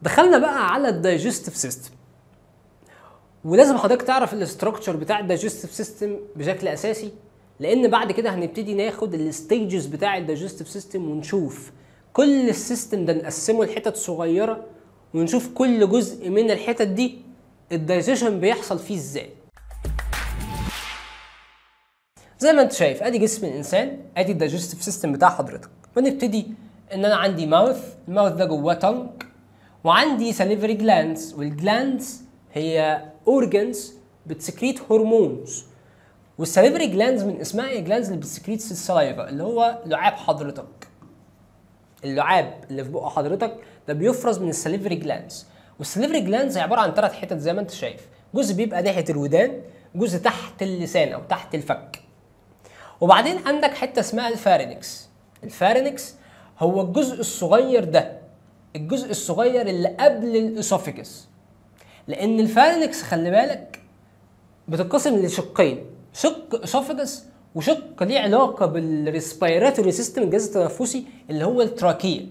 دخلنا بقى على الدايجستيف سيستم ولازم حضرتك تعرف الاستراكشر بتاع الدايجستيف سيستم بشكل اساسي لان بعد كده هنبتدي ناخد الستيجز بتاع الدايجستيف سيستم ونشوف كل السيستم ده نقسمه لحتت صغيره ونشوف كل جزء من الحتت دي الدايجيشن بيحصل فيه ازاي زي ما انت شايف ادي جسم الانسان ادي الدايجستيف سيستم بتاع حضرتك ونبتدي ان انا عندي ماوث الماوث ده جواه تانج وعندي ساليفري جلاندز والجلاندز هي اورجنز بتسكريت هرمونز والساليفري جلاندز من اسمها هي جلاندز اللي بتسكريت السلايفا اللي هو لعاب حضرتك اللعاب اللي في بق حضرتك ده بيفرز من الساليفري جلاندز والساليفري جلاندز عباره عن ثلاث حتت زي ما انت شايف جزء بيبقى ناحيه الودان جزء تحت اللسان او تحت الفك وبعدين عندك حته اسمها الفارينكس الفارينكس هو الجزء الصغير ده الجزء الصغير اللي قبل الاسوفيجس لان الفارينكس خلي بالك بتتقسم لشقين شق اسوفيجس وشق ليه علاقه بالريسبيراتوري سيستم الجهاز التنفسي اللي هو التراكيه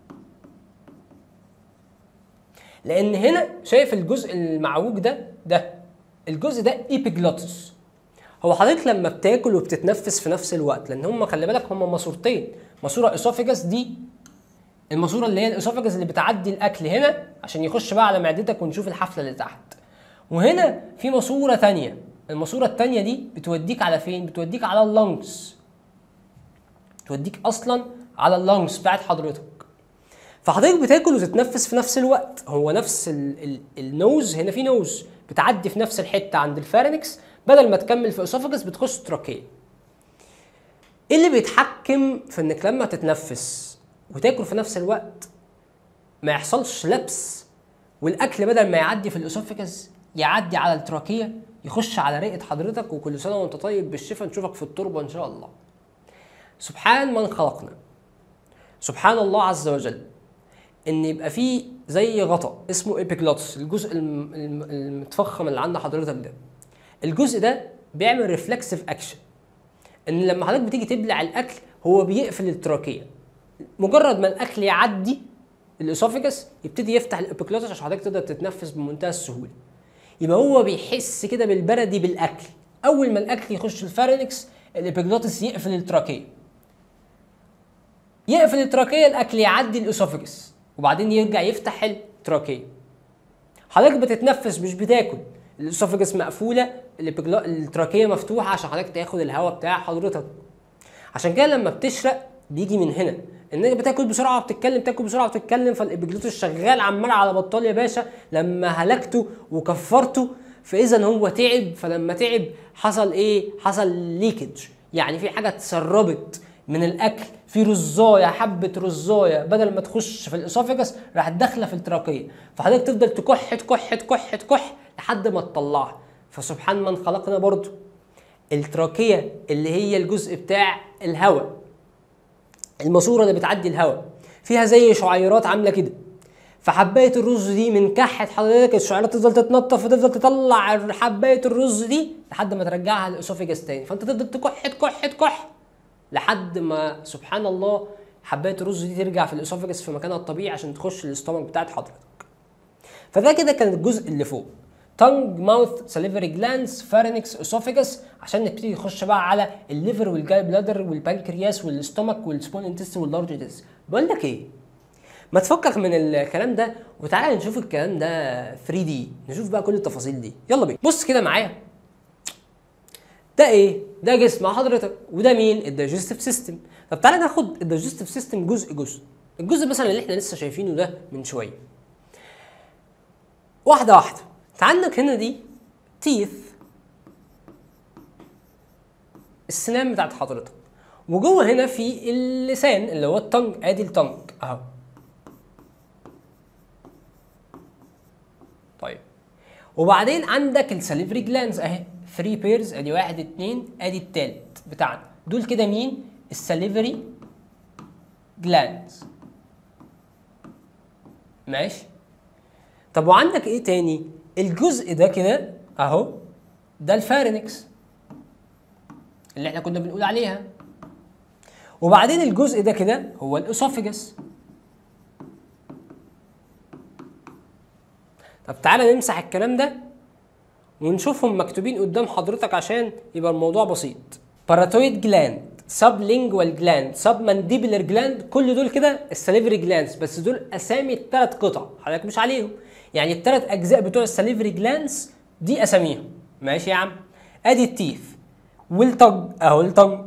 لان هنا شايف الجزء المعوج ده ده الجزء ده ايبيجلوتس هو حضرتك لما بتاكل وبتتنفس في نفس الوقت لان هم خلي بالك هم ماسورتين ماسوره اسوفيجاس دي الماسوره اللي هي الاسوفيجاس اللي بتعدي الاكل هنا عشان يخش بقى على معدتك ونشوف الحفله اللي تحت وهنا في ماسوره تانية الماسوره التانية دي بتوديك على فين بتوديك على اللنجز توديك اصلا على اللنجز بتاعت حضرتك فحضرتك بتاكل وتتنفس في نفس الوقت هو نفس ال ال النوز هنا في نوز بتعدي في نفس الحته عند الفارنكس بدل ما تكمل في اسوفاجس بتخش تراكيه ايه اللي بيتحكم في انك لما تتنفس وتاكل في نفس الوقت ما يحصلش لبس والاكل بدل ما يعدي في الاسوفاجس يعدي على التراكيه يخش على رئه حضرتك وكل سنه وانت طيب بالشفا نشوفك في التربه ان شاء الله سبحان من خلقنا سبحان الله عز وجل ان يبقى فيه زي غطا اسمه ايبيجلوتس الجزء الم- الم- المتفخم اللي عند حضرتك ده الجزء ده بيعمل ريفلكسيف اكشن ان لما حضرتك بتيجي تبلع الاكل هو بيقفل التراكيه مجرد ما الاكل يعدي الاسوفيجاس يبتدي يفتح الابيجلوتس عشان حضرتك تقدر تتنفس بمنتهى السهوله يبقى هو بيحس كده بالبردي بالاكل اول ما الاكل يخش الفارنكس الابيجلوتس يقفل التراكيه يقفل التراكيه الاكل يعدي الاسوفيجس وبعدين يرجع يفتح التراكيه حضرتك بتتنفس مش بتاكل الاسوفيجس مقفوله الإبجلا- التراكيه مفتوحه عشان حضرتك تاخد الهواء بتاع حضرتك عشان كده لما بتشرق بيجي من هنا انك بتاكل بسرعه وبتتكلم تاكل بسرعه وبتتكلم فالابيجلوتس شغال عمال على بطال يا باشا لما هلكته وكفرته فاذا هو تعب فلما تعب حصل ايه حصل ليكج يعني في حاجه اتسربت من الاكل في رزايه حبه رزايه بدل ما تخش في الاسوفيجاس راحت داخله في التراكيه فحضرتك تفضل تكح تكح تكح تكح لحد ما تطلعها فسبحان من خلقنا برضو التراكيه اللي هي الجزء بتاع الهواء الماسوره اللي بتعدي الهواء فيها زي شعيرات عامله كده فحبايه الرز دي من كحه حضرتك الشعيرات تفضل تتنطف وتفضل تطلع حبايه الرز دي لحد ما ترجعها للاسوفيجاس تاني فانت تفضل تكح تكح تكح لحد ما سبحان الله حبايه الرز دي ترجع في الاسوفيجاس في مكانها الطبيعي عشان تخش الاستومك بتاعت حضرتك فده كده كان الجزء اللي فوق تانج ماوث ساليفري جلانس فارينكس اسوفيجاس عشان نبتدي نخش بقى على الليفر والجاي بلادر والبنكرياس والاستومك والسبون انتستين واللارج انتستين بقول لك ايه ما تفكك من الكلام ده وتعالى نشوف الكلام ده 3 دي نشوف بقى كل التفاصيل دي يلا بينا بص كده معايا ده ايه ده جسم حضرتك وده مين الدايجستيف سيستم طب تعالى ناخد الدايجستيف سيستم جزء جزء الجزء مثلا اللي احنا لسه شايفينه ده من شويه واحده واحده انت عندك هنا دي تيث السنان بتاعت حضرتك وجوه هنا في اللسان اللي هو التنج ادي التنج اهو طيب وبعدين عندك الساليفري جلانز اهي 3 بيرز ادي واحد اتنين ادي التالت بتاعنا دول كده مين الساليفري جلانز ماشي طب وعندك ايه تاني الجزء ده كده اهو ده الفارنكس اللي احنا كنا بنقول عليها وبعدين الجزء ده كده هو الاسوفيجس طب تعالى نمسح الكلام ده ونشوفهم مكتوبين قدام حضرتك عشان يبقى الموضوع بسيط باراتويد جلاند سب لينجوال جلاند سب مانديبلر جلاند كل دول كده السليفري جلاندز بس دول اسامي الثلاث قطع حضرتك مش عليهم يعني الثلاث اجزاء بتوع السليفري جلاندز دي اساميهم ماشي يا عم ادي التيف والتنج اهو التنج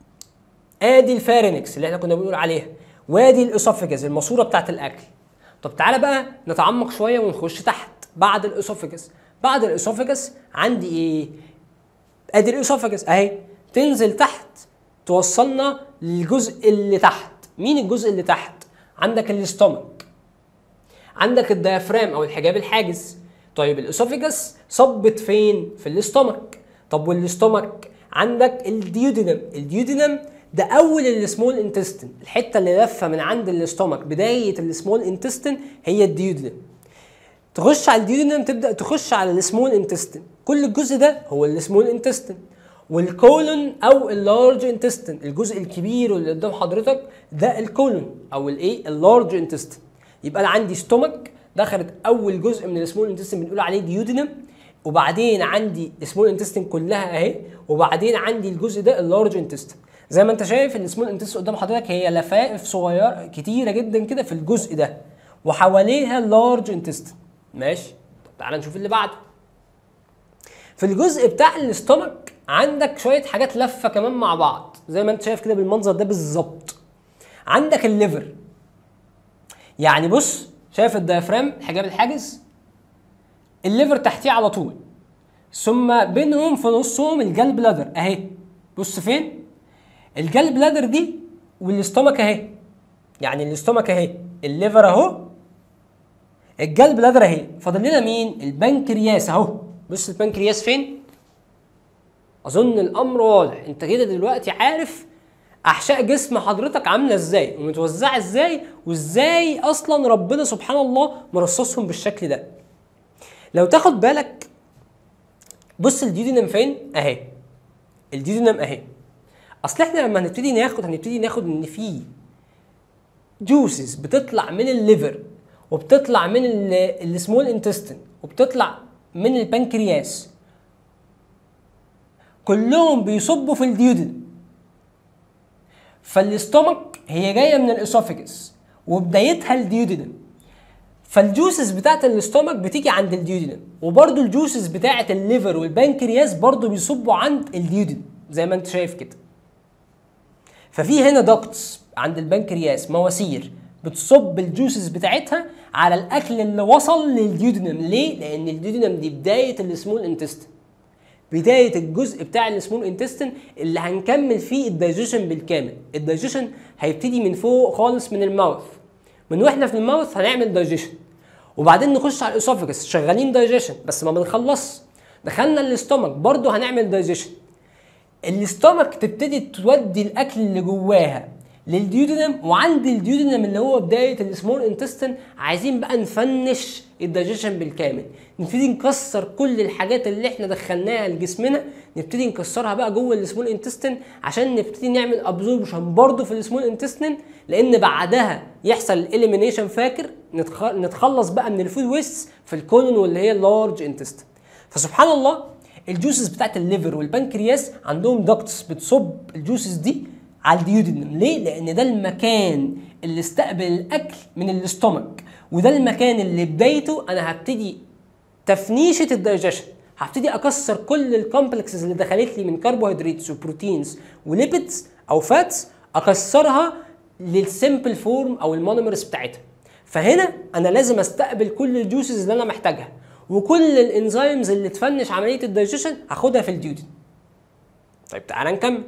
ادي الفارينكس اللي احنا كنا بنقول عليها وادي الاسوفجز الماسوره بتاعت الاكل طب تعالى بقى نتعمق شويه ونخش تحت بعد الاسوفجز بعد الاسوفجس عندي ايه ادي الاسوفجس اهي تنزل تحت توصلنا للجزء اللي تحت مين الجزء اللي تحت عندك الاستومك عندك الديافرام او الحجاب الحاجز طيب الاسوفجس صبت فين في الاستومك طب والاستومك عندك الديودينم الديودينم ده اول السمول انتستين الحته اللي لفه من عند الاستومك بدايه السمول انتستين هي الديودينم تخش على الديودينم تبدا تخش على السمول انتستين كل الجزء ده هو السمول انتستين والكولون او اللارج انتستين الجزء الكبير اللي قدام حضرتك ده الكولون او الايه اللارج انتستين يبقى انا عندي ستومك دخلت اول جزء من السمول انتستين بنقول عليه ديودينم وبعدين عندي السمول انتستين كلها اهي وبعدين عندي الجزء ده اللارج انتستين زي ما انت شايف السمول انتستين قدام حضرتك هي لفائف صغيره كتيره جدا كده في الجزء ده وحواليها اللارج انتستين ماشي طب تعالى نشوف اللي بعده في الجزء بتاع الاستومك عندك شويه حاجات لفه كمان مع بعض زي ما انت شايف كده بالمنظر ده بالظبط عندك الليفر يعني بص شايف الديافرام الحجاب الحاجز الليفر تحتيه على طول ثم بينهم في نصهم الجال بلادر اهي بص فين الجال بلادر دي والاستومك اهي يعني الاستومك اهي الليفر اهو الجال بلادر اهي فاضل لنا مين البنكرياس اهو بص البنكرياس فين اظن الامر واضح انت كده دلوقتي عارف احشاء جسم حضرتك عامله ازاي ومتوزعه ازاي وازاي اصلا ربنا سبحان الله مرصصهم بالشكل ده لو تاخد بالك بص الديودينم فين اهي الديودينم اهي اصل احنا لما هنبتدي ناخد هنبتدي ناخد ان في جوسز بتطلع من الليفر وبتطلع من السمول انتستين وبتطلع من البنكرياس كلهم بيصبوا في الديودن فالاستومك هي جايه من الاسوفيجس وبدايتها الديودينم فالجوسز بتاعت الاستومك بتيجي عند الديودينم وبرده الجوسز بتاعت الليفر والبنكرياس برده بيصبوا عند الديودينم زي ما انت شايف كده ففي هنا دكتس عند البنكرياس مواسير بتصب الجوسز بتاعتها على الاكل اللي وصل للديودينم ليه لان الديودينم دي بدايه السمول انتستين بدايه الجزء بتاع السمول انتستين اللي هنكمل فيه الدايجيشن بالكامل الدايجيشن هيبتدي من فوق خالص من الماوث من واحنا في الماوث هنعمل دايجيشن وبعدين نخش على الاسوفجس شغالين دايجيشن بس ما بنخلصش دخلنا الاستومك برضه هنعمل دايجيشن الاستومك تبتدي تودي الاكل اللي جواها للديودينم وعند الديودينم اللي هو بدايه السمول انتستين عايزين بقى نفنش الدايجيشن بالكامل نبتدي نكسر كل الحاجات اللي احنا دخلناها لجسمنا نبتدي نكسرها بقى جوه السمول انتستين عشان نبتدي نعمل ابزوربشن برضه في السمول انتستين لان بعدها يحصل الاليمينيشن فاكر نتخلص بقى من الفود ويست في الكولون واللي هي اللارج انتستين فسبحان الله الجوسز بتاعت الليفر والبنكرياس عندهم دكتس بتصب الجوسز دي على الديودينم ليه؟ لأن ده المكان اللي استقبل الأكل من الاستومك وده المكان اللي بدايته أنا هبتدي تفنيشة الدايجيشن هبتدي أكسر كل الكومبلكسز اللي دخلت لي من كربوهيدراتس وبروتينز وليبيدز أو فاتس أكسرها للسيمبل فورم أو المونومرز بتاعتها فهنا أنا لازم أستقبل كل الجوسز اللي أنا محتاجها وكل الانزيمز اللي تفنش عمليه الدايجيشن هاخدها في الديودين طيب تعالى نكمل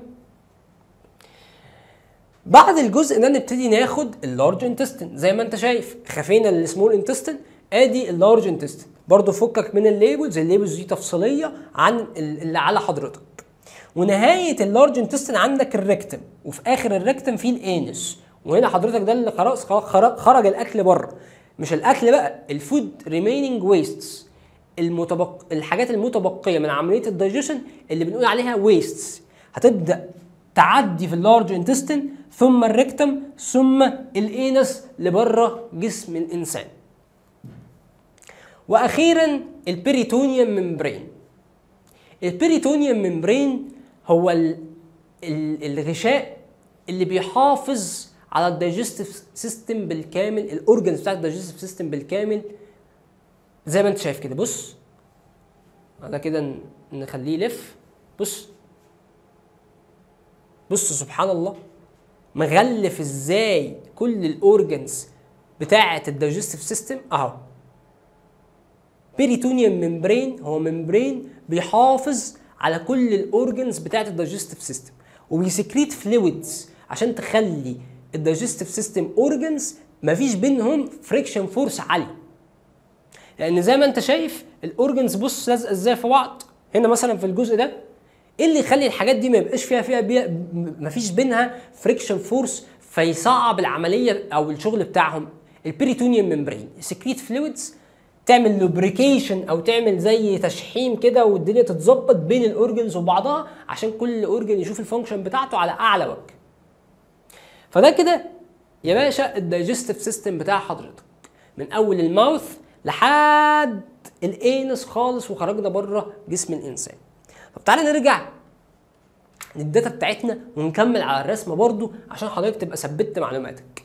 بعد الجزء ده نبتدي ناخد اللارج انتستين زي ما انت شايف خفينا السمول انتستين ادي اللارج انتستين برضو فكك من الليبلز الليبلز دي تفصيليه عن اللي على حضرتك ونهايه اللارج انتستين عندك الريكتم وفي اخر الريكتم في الانس وهنا حضرتك ده اللي خلاص خرج الاكل بره مش الاكل بقى الفود ريميننج ويستس المتبق... الحاجات المتبقيه من عمليه الدايجيشن اللي بنقول عليها ويستس هتبدا تعدي في اللارج انتستين ثم الريكتم ثم الانس لبره جسم الانسان واخيرا البريتونيوم ممبرين البريتونيوم ممبرين هو ال ال الغشاء اللي بيحافظ على الدايجستيف سيستم بالكامل الاورجنز بتاعت الدايجستيف سيستم بالكامل زي ما انت شايف كده بص ده كده ن- نخليه يلف بص بص سبحان الله مغلف ازاي كل الاورجنز بتاعه الدايجستيف سيستم اهو بيريتونيوم ممبرين هو ممبرين بيحافظ على كل الاورجنز بتاعه الدايجستيف سيستم وبيسكريت فلويدز عشان تخلي الدايجستيف سيستم اورجنز مفيش بينهم فريكشن فورس عالي لان زي ما انت شايف الاورجنز بص لازقه ازاي في بعض هنا مثلا في الجزء ده ايه اللي يخلي الحاجات دي ما يبقاش فيها فيها بيها ما فيش بينها فريكشن فورس فيصعب العمليه او الشغل بتاعهم البريتونيوم ممبرين سكريت فلويدز تعمل لوبريكيشن او تعمل زي تشحيم كده والدنيا تتظبط بين الاورجنز وبعضها عشان كل اورجن يشوف الفانكشن بتاعته على اعلى وجه فده كده يا باشا الدايجستيف سيستم بتاع حضرتك من اول الماوث لحد الانس خالص وخرجنا بره جسم الانسان طب تعالى نرجع للداتا بتاعتنا ونكمل على الرسمه برضو عشان حضرتك تبقى ثبتت معلوماتك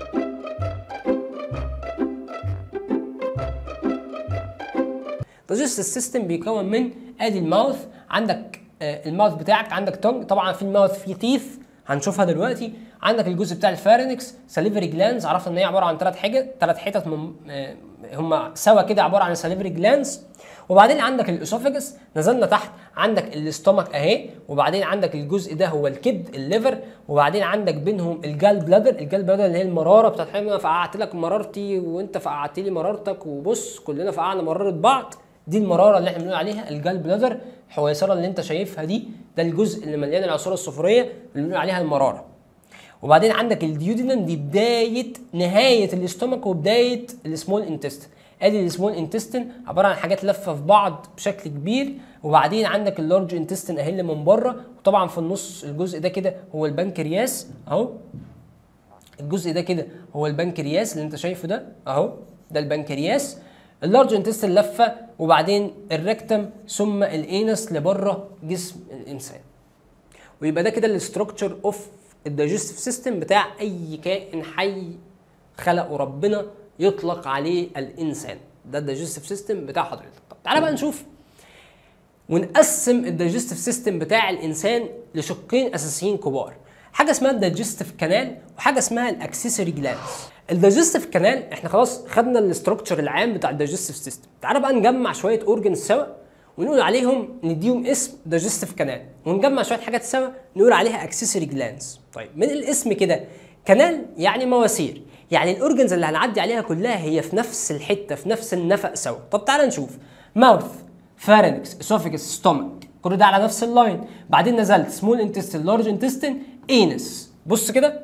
الدايجستيف سيستم بيكون من ادي الماوث عندك آه، الماوث بتاعك عندك تونج طبعا في الماوث فيه تيث هنشوفها دلوقتي عندك الجزء بتاع الفارنكس ساليفري جلانز عرفنا ان هي عباره عن ثلاث حاجات ثلاث حتت من آه، هم سوا كده عباره عن ساليفري جلانز وبعدين عندك الاسوفاجس نزلنا تحت عندك الاستومك اهي وبعدين عندك الجزء ده هو الكبد الليفر وبعدين عندك بينهم الجال بلادر الجال بلادر اللي هي المراره بتاعت حلم انا فقعت لك مرارتي وانت فقعت لي مرارتك وبص كلنا فقعنا مراره بعض دي المراره اللي احنا بنقول عليها الجال بلادر الحويصله اللي انت شايفها دي ده الجزء اللي مليان العصاره الصفريه اللي بنقول عليها المراره وبعدين عندك الديودينم دي بدايه نهايه الاستومك وبدايه السمول انتستين ادي السمول انتستين عباره عن حاجات لفه في بعض بشكل كبير وبعدين عندك اللارج انتستين اهي اللي من بره وطبعا في النص الجزء ده كده هو البنكرياس اهو الجزء ده كده هو البنكرياس اللي انت شايفه ده اهو ده البنكرياس اللارج انتستين لفه وبعدين الريكتم ثم الانس لبره جسم الانسان ويبقى ده كده الاستراكشر اوف الدايجستيف سيستم بتاع اي كائن حي خلقه ربنا يطلق عليه الانسان ده الدايجستيف سيستم بتاع حضرتك طب تعالى بقى نشوف ونقسم الدايجستيف سيستم بتاع الانسان لشقين اساسيين كبار حاجه اسمها الدايجستيف كانال وحاجه اسمها الاكسسوري جلاندز الدايجستيف كانال احنا خلاص خدنا الاستراكشر العام بتاع الدايجستيف سيستم تعالى بقى نجمع شويه اورجنز سوا ونقول عليهم نديهم اسم دايجستيف كانال ونجمع شويه حاجات سوا نقول عليها اكسسوري جلاندز طيب من الاسم كده كانال يعني مواسير يعني الاورجنز اللي هنعدي عليها كلها هي في نفس الحته في نفس النفق سوا طب تعالى نشوف ماوث فارنكس اسوفيجس ستومك كل ده على نفس اللاين بعدين نزلت سمول انتستين لارج انتستين انس بص كده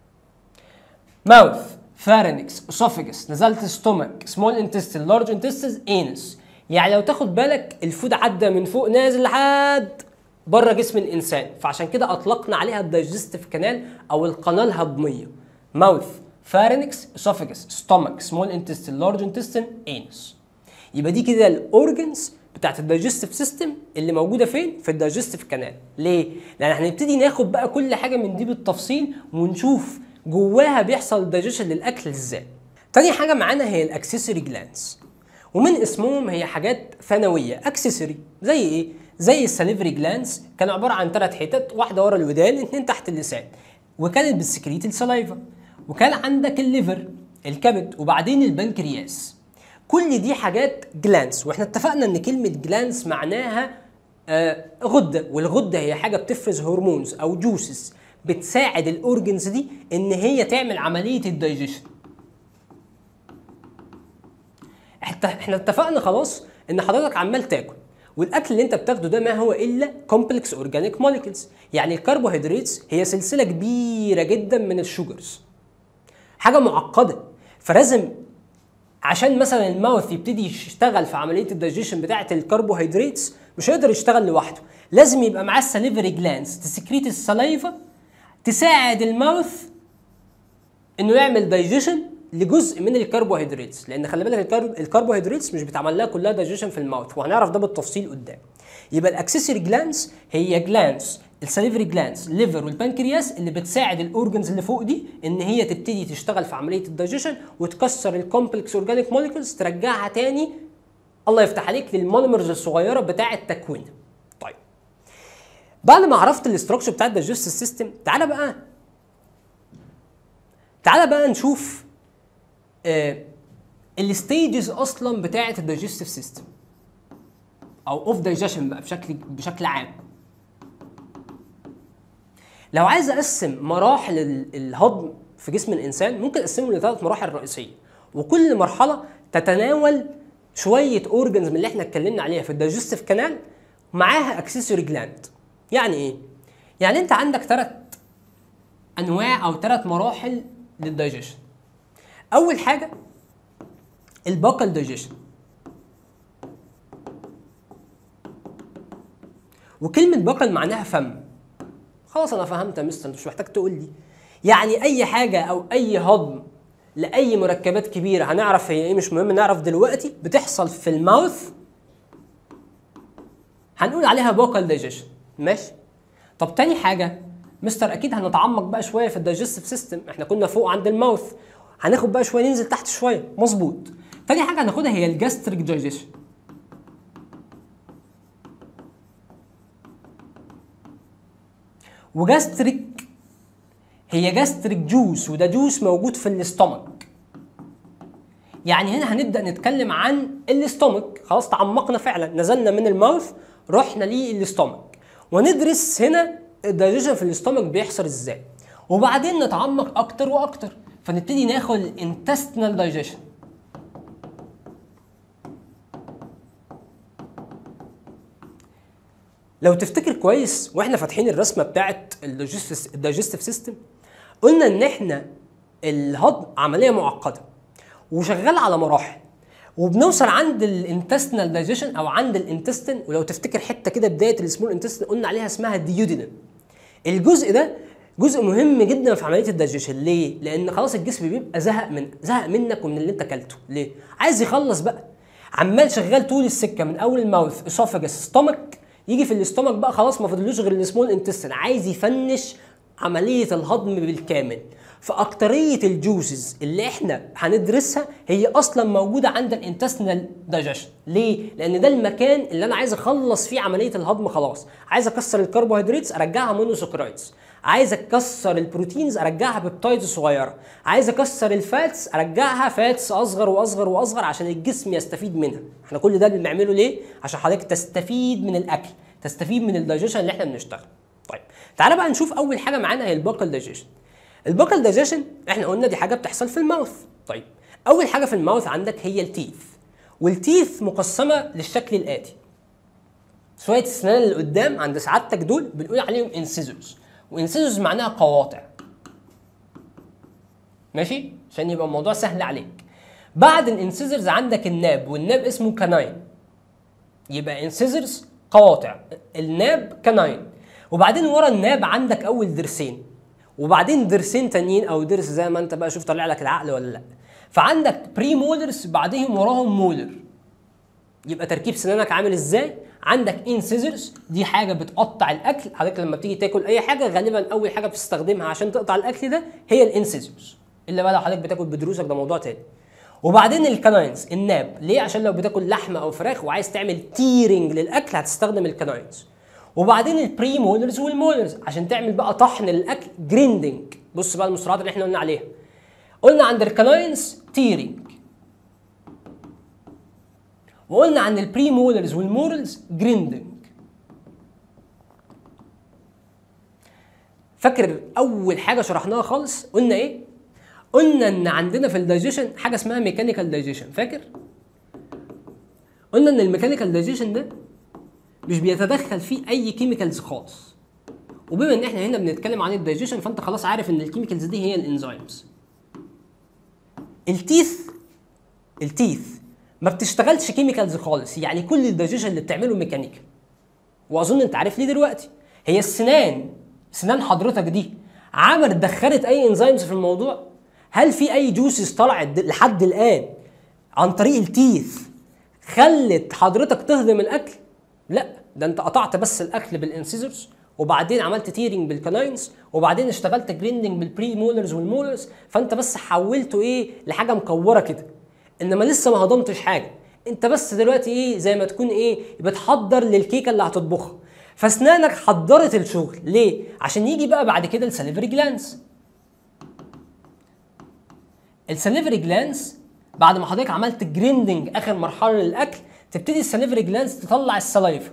ماوث فارنكس اسوفيجس نزلت ستومك سمول انتستين لارج انتستين انس يعني لو تاخد بالك الفود عدى من فوق نازل لحد بره جسم الانسان فعشان كده اطلقنا عليها الدايجستيف كانال او القناه الهضميه ماوث فارنكس اسوفيجس ستومك سمول انتستين لارج انتستين انس يبقى دي كده الاورجنز بتاعت الدايجستيف سيستم اللي موجوده فين في الدايجستيف كانال ليه لان هنبتدي ناخد بقى كل حاجه من دي بالتفصيل ونشوف جواها بيحصل دايجيشن للاكل ازاي تاني حاجه معانا هي الاكسسوري جلانس ومن اسمهم هي حاجات ثانويه اكسسوري زي ايه زي الساليفري جلانس كان عباره عن ثلاث حتت واحده ورا الودان اثنين تحت اللسان وكانت بتسكريت السلايفا وكان عندك الليفر الكبد وبعدين البنكرياس كل دي حاجات جلانس واحنا اتفقنا ان كلمه جلانس معناها آه غده والغده هي حاجه بتفرز هرمونز او جوسز بتساعد الاورجنز دي ان هي تعمل عمليه الدايجيشن احنا اتفقنا خلاص ان حضرتك عمال تاكل والاكل اللي انت بتاخده ده ما هو الا كومبلكس اورجانيك موليكولز يعني الكربوهيدرات هي سلسله كبيره جدا من الشوجرز حاجه معقده فلازم عشان مثلا الماوث يبتدي يشتغل في عمليه الدايجيشن بتاعه الكربوهيدرات مش هيقدر يشتغل لوحده لازم يبقى معاه الساليفري جلانس تسكريت السلايفا تساعد الماوث انه يعمل دايجيشن لجزء من الكربوهيدرات لان خلي بالك الكرب- الكربوهيدرات مش بيتعمل لها كلها دايجيشن في الماوث وهنعرف ده بالتفصيل قدام يبقى الاكسسوري جلانس هي جلانس السليفري جلانس ليفر والبنكرياس اللي بتساعد الاورجنز اللي فوق دي ان هي تبتدي تشتغل في عمليه الدايجيشن وتكسر الكومبلكس اورجانيك موليكولز ترجعها تاني الله يفتح عليك للمونومرز الصغيره بتاعه تكوينها طيب بعد ما عرفت الاستراكشر بتاع الدايجستيف سيستم تعالى بقى تعالى بقى نشوف آه الستيجز اصلا بتاعه الدايجستيف سيستم او اوف دايجيشن بقى بشكل بشكل عام لو عايز اقسم مراحل ال- الهضم في جسم الانسان ممكن اقسمه لثلاث مراحل رئيسيه وكل مرحله تتناول شويه اورجنز من اللي احنا اتكلمنا عليها في الدايجستيف كانال معاها اكسسوري جلاند يعني ايه يعني انت عندك ثلاث انواع او ثلاث مراحل للدايجيشن اول حاجه الباكال دايجيشن وكلمه باكل معناها فم خلاص انا فهمت يا مستر انت مش محتاج تقول لي يعني اي حاجه او اي هضم لاي مركبات كبيره هنعرف هي ايه مش مهم نعرف دلوقتي بتحصل في الماوث هنقول عليها باكال دايجيشن ماشي طب تاني حاجه مستر اكيد هنتعمق بقى شويه في الدايجستيف سيستم احنا كنا فوق عند الماوث هناخد بقى شويه ننزل تحت شويه مظبوط تاني حاجه هناخدها هي الجاستريك دايجيشن وجاستريك هي جاستريك جوس وده جوس موجود في الاستومك يعني هنا هنبدا نتكلم عن الاستومك خلاص تعمقنا فعلا نزلنا من الماوث رحنا للاستومك وندرس هنا الدايجيشن في الاستومك بيحصل ازاي وبعدين نتعمق اكتر واكتر فنبتدي ناخد الانتستينال دايجيشن لو تفتكر كويس واحنا فاتحين الرسمه بتاعت الدايجستيف سيستم قلنا ان احنا الهضم عمليه معقده وشغال على مراحل وبنوصل عند الانتستينال دايجيشن او عند الانتستين ولو تفتكر حته كده بدايه السمول انتستين قلنا عليها اسمها الديودينم الجزء ده جزء مهم جدا في عمليه الدايجيشن ليه لان خلاص الجسم بيبقى زهق من زهق منك ومن اللي انت اكلته ليه عايز يخلص بقى عمال شغال طول السكه من اول الماوث اسوفاجس ستومك يجي في الاستومك بقى خلاص ما فاضلوش غير السمول انتستين عايز يفنش عمليه الهضم بالكامل فاكتريه الجوسز اللي احنا هندرسها هي اصلا موجوده عند الانتستينال دايجيشن ليه لان ده المكان اللي انا عايز اخلص فيه عمليه الهضم خلاص عايز اكسر الكربوهيدرات ارجعها مونوسكرايدز عايز اكسر البروتينز ارجعها بيبتايدز صغيره عايز اكسر الفاتس ارجعها فاتس اصغر واصغر واصغر عشان الجسم يستفيد منها احنا كل ده اللي بنعمله ليه عشان حضرتك تستفيد من الاكل تستفيد من الدايجيشن اللي احنا بنشتغل طيب تعالى بقى نشوف اول حاجه معانا هي الباكل دايجيشن الباكل دايجيشن احنا قلنا دي حاجه بتحصل في الماوث طيب اول حاجه في الماوث عندك هي التيث والتيث مقسمه للشكل الاتي شويه السنان اللي قدام عند سعادتك دول بنقول عليهم انسيزورز وانسيزورز معناها قواطع ماشي عشان يبقى الموضوع سهل عليك بعد الانسيزورز عندك الناب والناب اسمه كاناين يبقى انسيزورز قواطع الناب كاناين وبعدين ورا الناب عندك اول ضرسين وبعدين ضرسين تانيين او ضرس زي ما انت بقى شوف طلع لك العقل ولا لا فعندك بري مولرز بعدهم وراهم مولر يبقى تركيب سنانك عامل ازاي عندك انسيزرز دي حاجه بتقطع الاكل حضرتك لما بتيجي تاكل اي حاجه غالبا اول حاجه بتستخدمها عشان تقطع الاكل ده هي الانسيزرز الا بقى لو حضرتك بتاكل بدروسك ده موضوع تاني وبعدين الكناينز الناب ليه عشان لو بتاكل لحمه او فراخ وعايز تعمل تيرنج للاكل هتستخدم الكناينز وبعدين البري مولرز والمولرز عشان تعمل بقى طحن للاكل جريندنج بص بقى المصطلحات اللي احنا قلنا عليها قلنا عند الكناينز تيرنج وقلنا عن البري مولرز والمورلز جريندنج فاكر اول حاجه شرحناها خالص قلنا ايه قلنا ان عندنا في الدايجيشن حاجه اسمها ميكانيكال دايجيشن فاكر قلنا ان الميكانيكال دايجيشن ده مش بيتدخل فيه اي كيميكالز خالص وبما ان احنا هنا بنتكلم عن الدايجيشن فانت خلاص عارف ان الكيميكالز دي هي الانزيمز التيث التيث ما بتشتغلش كيميكالز خالص يعني كل الدايجيشن اللي بتعمله ميكانيكال واظن انت عارف ليه دلوقتي هي السنان سنان حضرتك دي عملت دخلت اي انزيمز في الموضوع هل في اي جوسز طلعت د- لحد الان عن طريق التيث خلت حضرتك تهضم الاكل لا ده انت قطعت بس الاكل بالانسيزرز وبعدين عملت تيرنج بالكناينز وبعدين اشتغلت جريندنج بالبري مولرز والمولرز فانت بس حولته ايه لحاجه مكوره كده انما لسه ما هضمتش حاجه انت بس دلوقتي ايه زي ما تكون ايه بتحضر للكيكه اللي هتطبخها فاسنانك حضرت الشغل ليه عشان يجي بقى بعد كده السليفري جلانس السليفري جلانس بعد ما حضرتك عملت جريندنج اخر مرحله للاكل تبتدي السليفري جلانس تطلع السلايفا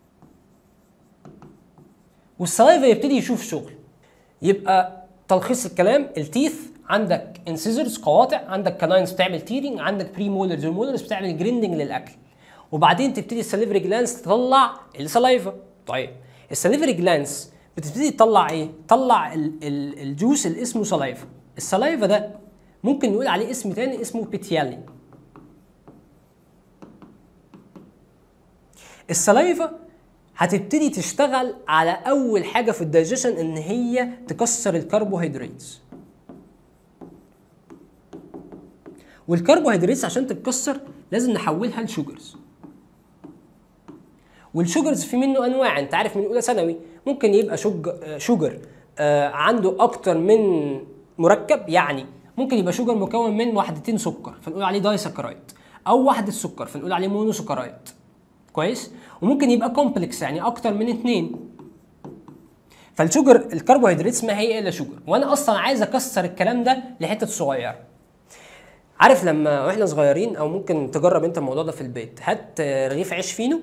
والسلايفا يبتدي يشوف شغل يبقى تلخيص الكلام التيث عندك انسيزرز قواطع عندك كناينز بتعمل تيرنج عندك بري مولرز والمولرز بتعمل جريندنج للاكل وبعدين تبتدي السليفري جلانس تطلع السلايفا طيب السليفري جلانس بتبتدي تطلع ايه تطلع ال ال الجوس اللي اسمه سلايفا السلايفا ده ممكن نقول عليه اسم تاني اسمه بيتيالين السلايفا هتبتدي تشتغل على اول حاجه في الدايجيشن ان هي تكسر الكربوهيدرات والكربوهيدرات عشان تتكسر لازم نحولها لشوجرز والشوجرز في منه انواع انت عارف من اولى ثانوي ممكن يبقى شوج شوجر آه عنده اكتر من مركب يعني ممكن يبقى شوجر مكون من وحدتين سكر فنقول عليه داي سكرايد او وحده سكر فنقول عليه مونو سكرايد كويس وممكن يبقى كومبلكس يعني اكتر من اتنين فالشوجر الكربوهيدرات ما هي الا شوجر وانا اصلا عايز اكسر الكلام ده لحتت صغيره عارف لما واحنا صغيرين او ممكن تجرب انت الموضوع ده في البيت هات آه، رغيف عيش فينو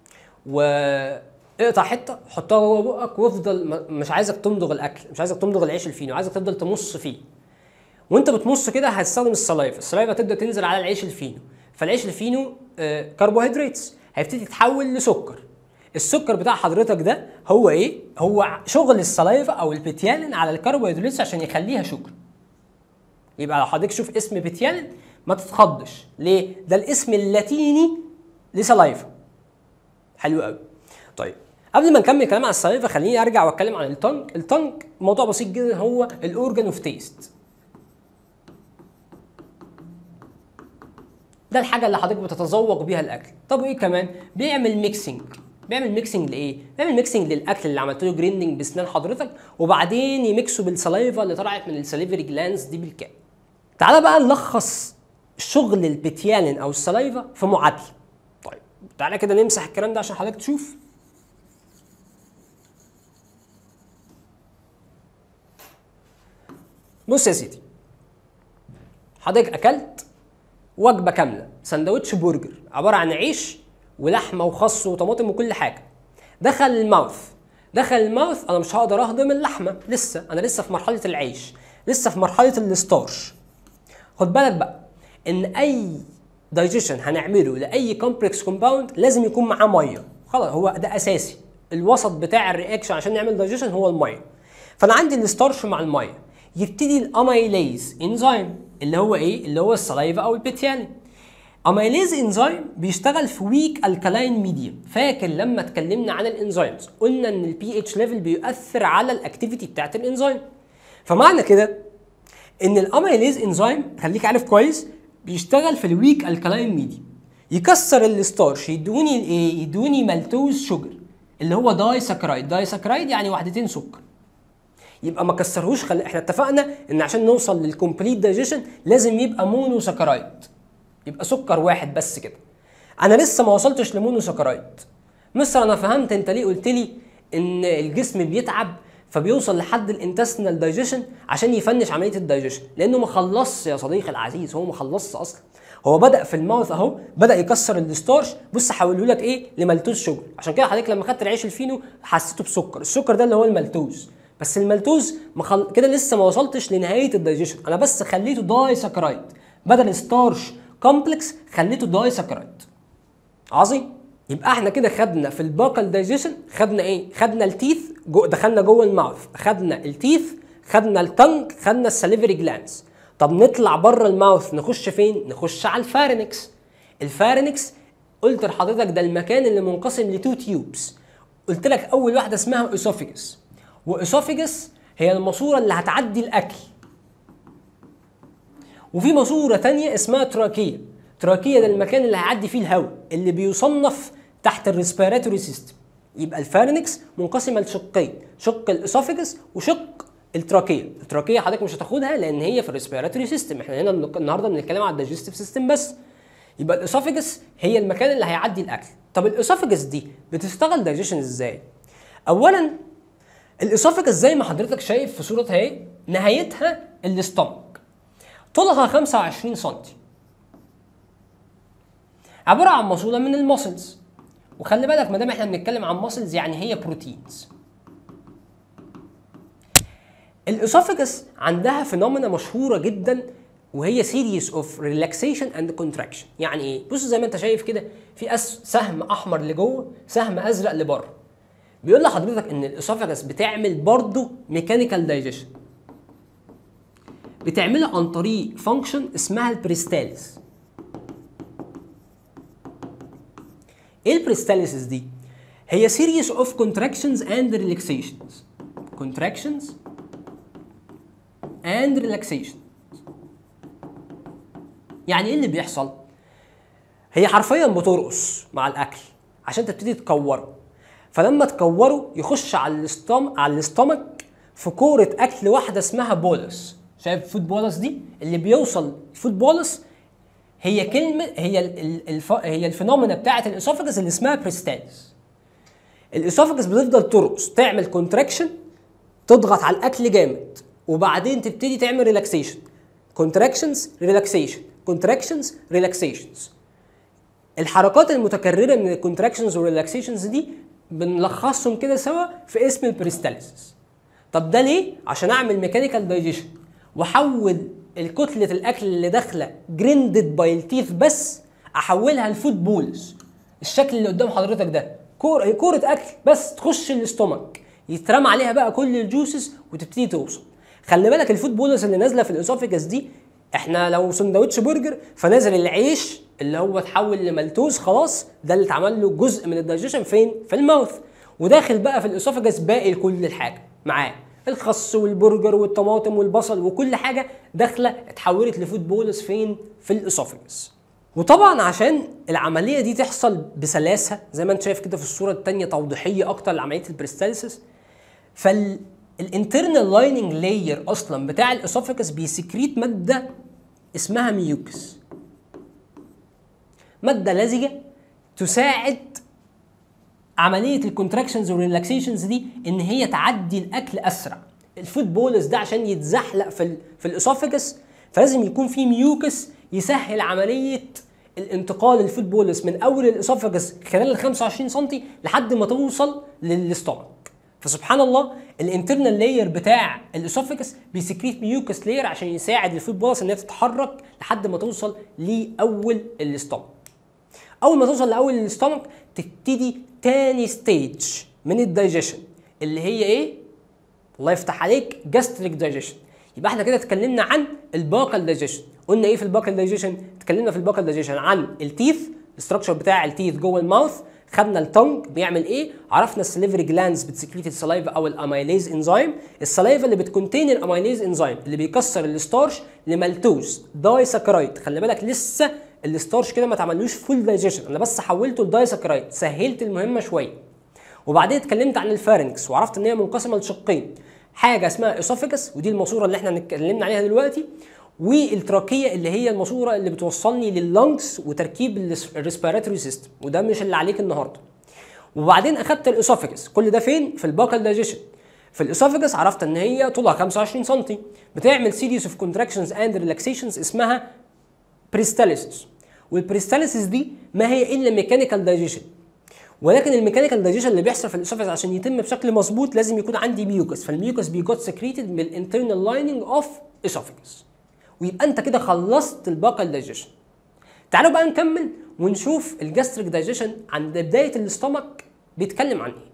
واقطع حته حطها جوه بقك وافضل م- مش عايزك تمضغ الاكل مش عايزك تمضغ العيش الفينو عايزك تفضل تمص فيه وانت بتمص كده هتستخدم السلايفا السلايفا تبدا تنزل على العيش الفينو فالعيش الفينو آه، كربوهيدرات هيبتدي يتحول لسكر السكر بتاع حضرتك ده هو ايه هو شغل السلايفا او البيتيالين على الكربوهيدرات عشان يخليها شكر يبقى لو حضرتك تشوف اسم بيتيالين ما تتخضش ليه ده الاسم اللاتيني لسلايفا حلو قوي طيب قبل ما نكمل كلام عن السلايفا خليني ارجع واتكلم عن التنج التنج موضوع بسيط جدا هو الاورجان اوف تيست ده الحاجه اللي حضرتك بتتذوق بيها الاكل طب وايه كمان بيعمل ميكسنج بيعمل ميكسنج لايه بيعمل ميكسنج للاكل اللي عملت له جريندنج بسنان حضرتك وبعدين يميكسه بالسلايفا اللي طلعت من السليفري جلانز دي بالكامل تعالى بقى نلخص شغل البتيالين او السلايفا في معادله طيب تعالى كده نمسح الكلام ده عشان حضرتك تشوف بص يا سيدي حضرتك اكلت وجبه كامله سندوتش برجر عباره عن عيش ولحمه وخس وطماطم وكل حاجه دخل الماوث دخل الماوث انا مش هقدر اهضم اللحمه لسه انا لسه في مرحله العيش لسه في مرحله الستارش خد بالك بقى ان اي دايجيشن هنعمله لاي كومبلكس كومباوند لازم يكون معاه ميه خلاص هو ده اساسي الوسط بتاع الرياكشن عشان نعمل دايجيشن هو الميه فانا عندي الستارش مع الميه يبتدي الاميليز انزيم اللي هو ايه اللي هو السلايفا او البيتيالين اميليز انزيم بيشتغل في ويك الكالاين ميديوم فاكر لما اتكلمنا عن الانزيمز قلنا ان البي اتش ليفل بيؤثر على الاكتيفيتي بتاعت الانزيم فمعنى كده ان الاميليز انزيم خليك عارف كويس بيشتغل في الويك الكالاين ميديوم يكسر الستارش يدوني ايه يدوني مالتوز شوجر اللي هو داي ساكرايد داي ساكرايد يعني وحدتين سكر يبقى ما كسرهوش خل... احنا اتفقنا ان عشان نوصل للكومبليت دايجيشن لازم يبقى مونو ساكرايد يبقى سكر واحد بس كده انا لسه ما وصلتش لمونو ساكرايد مصر انا فهمت انت ليه قلت لي ان الجسم بيتعب فبيوصل لحد الانتستينال دايجيشن عشان يفنش عمليه الدايجيشن لانه ما خلصش يا صديقي العزيز هو ما خلصش اصلا هو بدا في الماوث اهو بدا يكسر الستارش بص حوله لك ايه لمالتوز شوجر عشان كده حضرتك لما خدت العيش الفينو حسيته بسكر السكر ده اللي هو المالتوز بس المالتوز مخل... كده لسه ما وصلتش لنهايه الدايجيشن انا بس خليته داي ساكرايد بدل ستارش كومبلكس خليته داي ساكرايد عظيم يبقى احنا كده خدنا في الباقل دايجيشن خدنا ايه خدنا التيث جو دخلنا جوه الماوث خدنا التيث خدنا التنج خدنا السليفري جلانس طب نطلع بره الماوث نخش فين نخش على الفارنكس الفارنكس قلت لحضرتك ده المكان اللي منقسم لتو تيوبس قلت لك اول واحده اسمها اسوفيجس واسوفيجس هي الماسوره اللي هتعدي الاكل وفي ماسوره تانية اسمها تراكيه تراكيه ده المكان اللي هيعدي فيه الهواء اللي بيصنف تحت الريسبيراتوري سيستم يبقى الفارنكس منقسمه لشقين شق الاسوفيجس وشق التراكيه التراكيه حضرتك مش هتاخدها لان هي في الريسبيراتوري سيستم احنا هنا النهارده بنتكلم على الدايجستيف سيستم بس يبقى الاسوفيجس هي المكان اللي هيعدي الاكل طب الاسوفيجس دي بتشتغل دايجيشن ازاي اولا الاسوفيجس زي ما حضرتك شايف في صورتها اهي نهايتها الاستمك طولها 25 سم عباره عن ماسوله من الماسلز وخلي بالك ما دام احنا بنتكلم عن ماسلز يعني هي بروتينز الاسوفيجس عندها فينومينا مشهوره جدا وهي سيريس اوف ريلاكسيشن اند كونتراكشن يعني ايه بص زي ما انت شايف كده في أس سهم احمر لجوه سهم ازرق لبره بيقول لحضرتك ان الاسوفاجس بتعمل برضه ميكانيكال دايجيشن بتعمله عن طريق فانكشن اسمها البريستاليس ايه البريستاليسيس دي هي سيريس اوف كونتراكشنز اند ريلاكسيشنز كونتراكشنز اند ريلاكسيشن يعني ايه اللي بيحصل هي حرفيا بترقص مع الاكل عشان تبتدي تكوره فلما تكوره يخش على الاستم على الاستمك في كوره اكل واحده اسمها بولس شايف فود بولس دي اللي بيوصل فود بولس هي كلمه هي ال الف... هي الفينومينا بتاعه الاسوفاجس اللي اسمها بريستاليس الاسوفاجس بتفضل ترقص تعمل كونتراكشن تضغط على الاكل جامد وبعدين تبتدي تعمل ريلاكسيشن كونتراكشنز ريلاكسيشن كونتراكشنز ريلاكسيشنز الحركات المتكرره من الكونتراكشنز والريلاكسيشنز دي بنلخصهم كده سوا في اسم البريستاليسيس طب ده ليه عشان اعمل ميكانيكال دايجيشن واحول الكتله الاكل اللي داخله جريندد باي التيث بس احولها لفود بولز الشكل اللي قدام حضرتك ده كوره هي كوره اكل بس تخش الاستومك يترمى عليها بقى كل الجوسز وتبتدي توصل خلي بالك الفود بولز اللي نازله في الاسوفيجاس دي احنا لو سندوتش برجر فنازل العيش اللي هو اتحول لملتوز خلاص ده اللي اتعمل له جزء من الدايجيشن فين في الماوث وداخل بقى في الاسوفاجس باقي كل الحاجه معاه الخس والبرجر والطماطم والبصل وكل حاجه داخله اتحولت لفود بولس فين في الاسوفاجس وطبعا عشان العمليه دي تحصل بسلاسه زي ما انت شايف كده في الصوره الثانيه توضيحيه اكتر لعمليه البريستاليسيس فال الانترنال لايننج لاير اصلا بتاع الاسوفاجس بيسكريت ماده اسمها ميوكس ماده لزجه تساعد عمليه الكونتراكشنز والريلاكسيشنز دي ان هي تعدي الاكل اسرع الفود بولس ده عشان يتزحلق في ال في الاسوفاجس فلازم يكون في ميوكس يسهل عمليه الانتقال الفود بولس من اول الاسوفاجس خلال ال 25 سم لحد ما توصل للاستومك فسبحان الله الانترنال لاير بتاع الاسوفاجس بيسكريت ميوكس لاير عشان يساعد الفود بولس ان هي تتحرك لحد ما توصل لاول الاستومك اول ما توصل لاول الاستومك تبتدي تاني ستيج من الدايجيشن اللي هي ايه الله يفتح عليك جاستريك دايجيشن يبقى احنا كده اتكلمنا عن الباكال دايجيشن قلنا ايه في الباكال دايجيشن اتكلمنا في الباكال دايجيشن عن التيث الاستراكشر بتاع التيث جوه الماوث خدنا التونج بيعمل ايه عرفنا السليفري جلاندز بتسكريت السلايفا او الاميليز انزيم السلايفا اللي بتكونتين الاميليز انزيم اللي بيكسر الستارش لمالتوز داي ساكرايد خلي بالك لسه الستارش كده ما اتعملوش فول دايجيشن انا بس حولته لداي ساكرايد سهلت المهمه شويه وبعدين اتكلمت عن الفارنكس وعرفت ان هي منقسمه لشقين حاجه اسمها اسوفيجس ودي الماسوره اللي احنا اتكلمنا عليها دلوقتي والتراكيه اللي هي الماسوره اللي بتوصلني لللنجز وتركيب الريسبيراتوري سيستم وده مش اللي عليك النهارده وبعدين اخدت الاسوفيجس كل ده فين في الباكال دايجيشن في الاسوفيجس عرفت ان هي طولها 25 سم بتعمل سيريس اوف كونتراكشنز اند ريلاكسيشنز اسمها بريستاليسيس والبريستاليسيس دي ما هي الا ميكانيكال دايجيشن ولكن الميكانيكال دايجيشن اللي بيحصل في الاسوفيجس عشان يتم بشكل مظبوط لازم يكون عندي ميوكس فالميوكس بيجوت سكريتد من الانترنال لايننج اوف اسوفيجس ويبقى انت كده خلصت الباكال دايجيشن تعالوا بقى نكمل ونشوف الجاستريك دايجيشن عند بدايه الاستمك بيتكلم عن ايه